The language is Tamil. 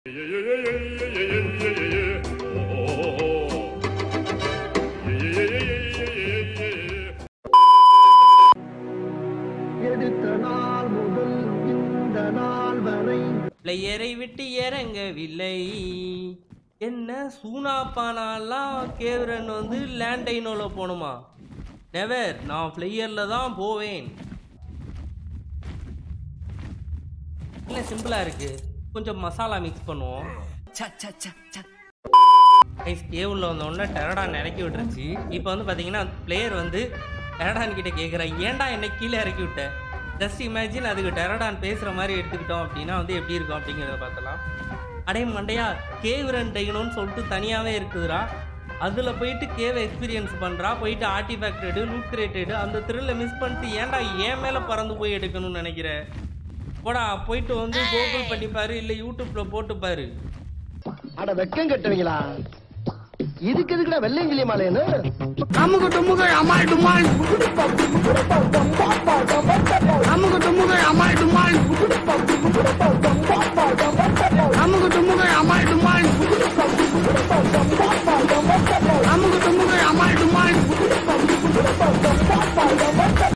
எடுத்த நாள் முதல் இந்த நாள் வரை பிளேயரை விட்டு இறங்கவில்லை என்ன சூனாப்பானாலாம் கேவரன் வந்து லேண்டைனோவில் போகணுமா நெவர் நான் ஃப்ளையரில் தான் போவேன் இல்லை சிம்பிளாக இருக்கு கொஞ்சம் மசாலா மிக்ஸ் பண்ணுவோம் கைஸ் கேவில் வந்தோடனே டெரடான் இறக்கி விட்டுருச்சு இப்போ வந்து பார்த்தீங்கன்னா பிளேயர் வந்து டெரடான் கிட்ட கேட்குற ஏன்டா என்னை கீழே இறக்கி விட்ட ஜஸ்ட் இமேஜின் அதுக்கு டெரடான் பேசுகிற மாதிரி எடுத்துக்கிட்டோம் அப்படின்னா வந்து எப்படி இருக்கும் அப்படிங்கிறத பார்த்தலாம் அடே மண்டையா கேவ் ரன் டைகணும்னு சொல்லிட்டு தனியாகவே இருக்குதுடா அதில் போயிட்டு கேவை எக்ஸ்பீரியன்ஸ் பண்ணுறா போயிட்டு ஆர்டிஃபேக்ட் எடு லூட் கிரேட் எடு அந்த த்ரில்லை மிஸ் பண்ணிட்டு ஏன்டா ஏன் மேலே பறந்து போய் எடுக்கணும்னு நினைக்கிற போடா போயிட்டு வந்து கூகுள் பண்ணி பாரு இல்லை யூடியூப்பில் போட்டு பாரு அட வெக்கம் கட்டுவீங்களா இதுக்கு எதுக்குடா வெள்ளையங்கிலி மாலைன்னு அமுகு டுமுகு அமால் டுமால் அமுகு டுமுகு அமால்